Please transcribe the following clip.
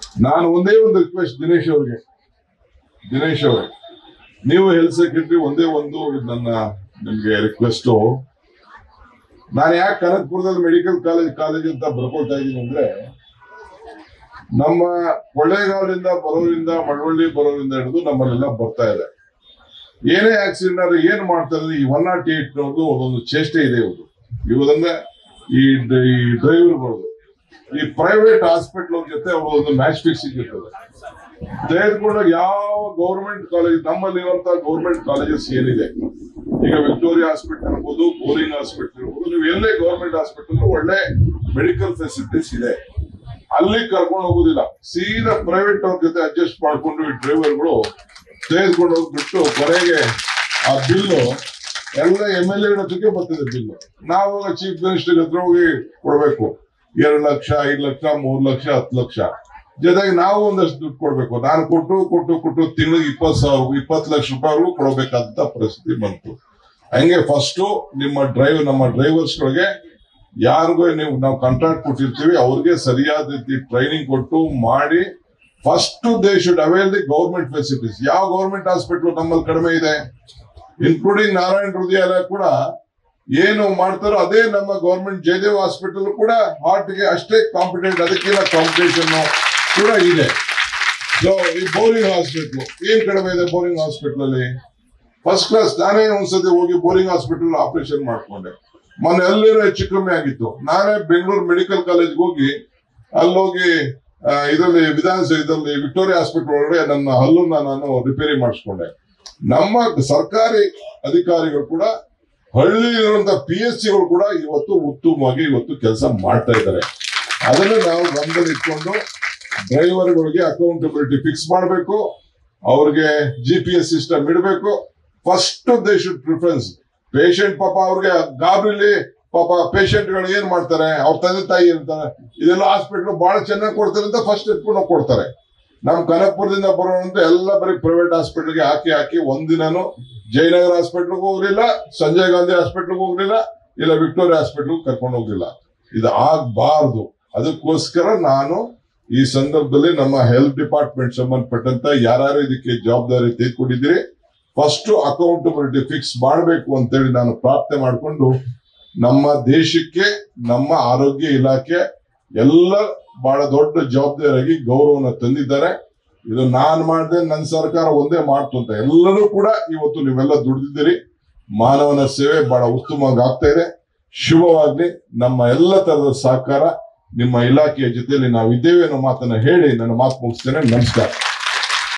ನಾನು ಒಂದೇ ಒಂದು ರಿಕ್ವೆಸ್ಟ್ ದಿನೇಶ್ ಅವ್ರಿಗೆ ದಿನೇಶ್ ಅವರೇ ನೀವು ಹೆಲ್ತ್ ಸೆಕ್ರೆಟರಿ ಒಂದೇ ಒಂದು ನನ್ನ ನಿಮ್ಗೆ ರಿಕ್ವೆಸ್ಟ್ ನಾನು ಯಾಕೆ ಕನಕಪುರದಲ್ಲಿ ಮೆಡಿಕಲ್ ಕಾಲೇಜ್ ಕಾಲೇಜ್ ಅಂತ ಬರ್ಕೊಳ್ತಾ ಇದ್ದೀನಿ ಅಂದ್ರೆ ನಮ್ಮ ಕೊಳ್ಳೇಗಾಲದಿಂದ ಬರೋರಿಂದ ಮಳವಳ್ಳಿ ಬರೋರಿಂದ ಹಿಡಿದು ನಮ್ಮಲ್ಲೆಲ್ಲ ಬರ್ತಾ ಇದೆ ಏನೇ ಆಕ್ಸಿಡೆಂಟ್ ಆದ್ರೆ ಏನ್ ಮಾಡ್ತಾರೆ ಈ ಒನ್ ನಾಟ್ ಏಟ್ ಅನ್ನೋದು ಒಂದೊಂದು ಚೇಷ್ಟೆ ಇದೆ ಇವರು ಇವುದಂದ್ರೆ ಈ ಡ- ಈ ಡ್ರೈವರ್ಗಳು ಈ ಪ್ರೈವೇಟ್ ಹಾಸ್ಪಿಟಲ್ ಜೊತೆ ಅವರು ಒಂದು ಮ್ಯಾಚ್ ಫಿಕ್ಸಿಂಗ್ ಇರ್ತದೆ ತೆಗೆದುಕೊಂಡಾಗ ಯಾವ ಗೌರ್ಮೆಂಟ್ ಕಾಲೇಜ್ ನಮ್ಮಲ್ಲಿ ಇರುವಂತಹ ಗೌರ್ಮೆಂಟ್ ಕಾಲೇಜಸ್ ಏನಿದೆ ಈಗ ವಿಕ್ಟೋರಿಯಾ ಹಾಸ್ಪಿಟಲ್ ಇರ್ಬೋದು ಬೋರಿಂಗ್ ಹಾಸ್ಪಿಟಲ್ ಇರ್ಬೋದು ನೀವು ಎಲ್ಲೇ ಗೌರ್ಮೆಂಟ್ ಹಾಸ್ಪಿಟಲ್ ಒಳ್ಳೆ ಮೆಡಿಕಲ್ ಫೆಸಿಲಿಟೀಸ್ ಇದೆ ಅಲ್ಲಿ ಕರ್ಕೊಂಡು ಹೋಗುದಿಲ್ಲ ಸೀದಾ ಪ್ರೈವೇಟ್ ಅವ್ರ ಜೊತೆ ಅಡ್ಜಸ್ಟ್ ಮಾಡ್ಕೊಂಡು ಈ ಡ್ರೈವರ್ಗಳು ತೆಗೆದುಕೊಂಡು ಹೋಗ್ಬಿಟ್ಟು ಕೊನೆಗೆ ಆ ಬಿಲ್ಲು ಎಲ್ಲ ಎಮ್ ಎಲ್ ಎ ಹತ್ರಕ್ಕೆ ಬರ್ತದೆ ಬಿಲ್ಲು ನಾವು ಚೀಫ್ ಮಿನಿಸ್ಟರ್ ಹತ್ರ ಹೋಗಿ ಕೊಡ್ಬೇಕು ಎರಡು ಲಕ್ಷ ಐದು ಲಕ್ಷ ಮೂರ್ ಲಕ್ಷ ಹತ್ತು ಲಕ್ಷ ಜೊತೆಗೆ ನಾವು ಒಂದಷ್ಟು ದುಡ್ಡು ಕೊಡ್ಬೇಕು ನಾನು ಕೊಟ್ಟು ಕೊಟ್ಟು ಕೊಟ್ಟು ತಿಂಗಳಿಗೆ ಇಪ್ಪತ್ತು ಸಾವಿರ ಇಪ್ಪತ್ತು ಲಕ್ಷ ರೂಪಾಯಿವರೆಗೂ ಕೊಡಬೇಕಾದಂತ ಪರಿಸ್ಥಿತಿ ಬಂತು ಹಂಗೆ ಫಸ್ಟ್ ನಿಮ್ಮ ಡ್ರೈವ್ ನಮ್ಮ ಡ್ರೈವರ್ಸ್ಗಳಿಗೆ ಯಾರಿಗೂ ನೀವು ನಾವು ಕಾಂಟ್ರಾಕ್ಟ್ ಕೊಟ್ಟಿರ್ತೀವಿ ಅವ್ರಿಗೆ ಸರಿಯಾದ ರೀತಿ ಟ್ರೈನಿಂಗ್ ಕೊಟ್ಟು ಮಾಡಿ first they should avail the government facilities ಯಾವ ಗೌರ್ಮೆಂಟ್ ಹಾಸ್ಪಿಟಲ್ ನಮ್ಮಲ್ಲಿ ಕಡಿಮೆ ಇದೆ ಇನ್ಕ್ಲೂಡಿಂಗ್ ನಾರಾಯಣ ಹೃದಯಾಲಯ ಕೂಡ ಏನು ಮಾಡ್ತಾರೋ ಅದೇ ನಮ್ಮ ಗೌರ್ಮೆಂಟ್ ಜಯದೇವ್ ಹಾಸ್ಪಿಟಲ್ ಕೂಡ ಹಾರ್ಟ್ ಗೆ ಅಷ್ಟೇ ಕಾಂಪಿಟೆಂಟ್ ಅದಕ್ಕಿಂತ ಕಾಂಪಿಟೇಷನ್ ಕೂಡ ಇದೆ ಸೊ ಈ ಬೋರಿಂಗ್ ಹಾಸ್ಪಿಟಲ್ ಏನ್ ಕಡಿಮೆ ಇದೆ ಬೋರಿಂಗ್ ಹಾಸ್ಪಿಟಲ್ ಅಲ್ಲಿ ಫಸ್ಟ್ ಕ್ಲಾಸ್ ನಾನೇ ಒಂದ್ಸತಿ ಹೋಗಿ ಬೋರಿಂಗ್ ಹಾಸ್ಪಿಟಲ್ ಆಪರೇಷನ್ ಮಾಡ್ಕೊಂಡೆ ಮೊನ್ನೆ ಅಲ್ಲಿರೋ ಹೆಚ್ಚು ಕಮ್ಮಿ ಆಗಿತ್ತು ನಾನೇ ಬೆಂಗಳೂರು ಮೆಡಿಕಲ್ ಕಾಲೇಜ್ಗೆ ಹೋಗಿ ಅಲ್ಲೋಗಿ ಆ, ಇದರಲ್ಲಿ ವಿಧಾನಸಭೆ ಇದರಲ್ಲಿ ವಿಕ್ಟೋರಿಯಾ ಹಾಸ್ಪಿಟಲ್ ಒಳಗಡೆ ನನ್ನ ಹಲ್ಲನ್ನ ನಾನು ರಿಪೇರಿ ಮಾಡಿಸ್ಕೊಂಡೆ ನಮ್ಮ ಸರ್ಕಾರಿ ಅಧಿಕಾರಿಗಳು ಕೂಡ ಹಳ್ಳಿಲಿರುವಂತ ಪಿ ಎಸ್ ಸಿಗಳು ಕೂಡ ಇವತ್ತು ಉತ್ತಮವಾಗಿ ಇವತ್ತು ಕೆಲಸ ಮಾಡ್ತಾ ಇದ್ದಾರೆ ಅದನ್ನು ನಾವು ಗಮನದಲ್ಲಿ ಇಟ್ಕೊಂಡು ಡ್ರೈವರ್ಗಳಿಗೆ ಅಕೌಂಟಬಿಲಿಟಿ ಫಿಕ್ಸ್ ಮಾಡಬೇಕು ಅವ್ರಿಗೆ ಜಿ ಪಿ ಎಸ್ ಸಿಸ್ಟಮ್ ಇಡಬೇಕು first they should preference patient ಪಾಪ ಅವ್ರಿಗೆ ಗಾಬರಿಲಿ ಪಾಪ ಪೇಷಂಟ್ ಗಳು ಏನ್ ಮಾಡ್ತಾರೆ ಅವ್ರ ತಂದೆ ತಾಯಿ ಇರ್ತಾರೆ ಇದೆಲ್ಲ ಹಾಸ್ಪಿಟ್ಲ್ ಬಹಳ ಚೆನ್ನಾಗಿ ಕೊಡ್ತಾರೆ ಅಂತ ಫಸ್ಟ್ ಎತ್ಕೊಂಡು ಹೋಗ್ ಕೊಡ್ತಾರೆ ನಮ್ ಕನಕಪುರದಿಂದ ಬರೋಣಂತ ಎಲ್ಲ ಬರೀ ಪ್ರೈವೇಟ್ ಹಾಸ್ಪಿಟಲ್ಗೆ ಹಾಕಿ ಹಾಕಿ ಒಂದಿನನು ಜಯನಗರ ಹಾಸ್ಪಿಟ್ಲ್ಗೆ ಹೋಗ್ಲಿಲ್ಲ ಸಂಜಯ್ ಗಾಂಧಿ ಹಾಸ್ಪಿಟ್ಲ್ಗೆ ಹೋಗ್ಲಿಲ್ಲ ಇಲ್ಲ ವಿಕ್ಟೋರಿಯಾ ಹಾಸ್ಪಿಟ್ಲ್ಗೆ ಕರ್ಕೊಂಡು ಹೋಗ್ಲಿಲ್ಲ ಇದು ಆಗ್ಬಾರ್ದು ಅದಕ್ಕೋಸ್ಕರ ನಾನು ಈ ಸಂದರ್ಭದಲ್ಲಿ ನಮ್ಮ ಹೆಲ್ತ್ ಡಿಪಾರ್ಟ್ಮೆಂಟ್ ಸಂಬಂಧಪಟ್ಟಂತ ಯಾರ್ಯಾರು ಇದಕ್ಕೆ ಜವಾಬ್ದಾರಿ ತೆಗೆದುಕೊಂಡಿದ್ದೀರಿ ಫಸ್ಟ್ ಅಕೌಂಟಬಿಲಿಟಿ ಫಿಕ್ಸ್ ಮಾಡಬೇಕು ಅಂತೇಳಿ ನಾನು ಪ್ರಾರ್ಥನೆ ಮಾಡಿಕೊಂಡು ನಮ್ಮ ದೇಶಕ್ಕೆ ನಮ್ಮ ಆರೋಗ್ಯ ಇಲಾಖೆ ಎಲ್ಲ ಬಹಳ ದೊಡ್ಡ ಜವಾಬ್ದಾರಿಯಾಗಿ ಗೌರವನ ತಂದಿದ್ದಾರೆ ಇದು ನಾನ್ ಮಾಡಿದೆ ನನ್ನ ಸರ್ಕಾರ ಒಂದೇ ಮಾಡ್ತು ಅಂತ ಎಲ್ಲರೂ ಕೂಡ ಇವತ್ತು ನೀವೆಲ್ಲ ದುಡಿದಿದ್ದೀರಿ ಮಾನವನ ಸೇವೆ ಬಹಳ ಉತ್ತಮವಾಗಿ ಆಗ್ತಾ ಇದೆ ಶುಭವಾಗ್ಲಿ ನಮ್ಮ ಎಲ್ಲ ತರದ ಸಹಕಾರ ನಿಮ್ಮ ಇಲಾಖೆಯ ಜೊತೆಯಲ್ಲಿ ನಾವು ಇದ್ದೇವೆ ಅನ್ನೋ ಮಾತನ್ನ ಹೇಳಿ ನನ್ನ ಮಾತು ಮುಗಿಸ್ತೇನೆ ನಮಸ್ಕಾರ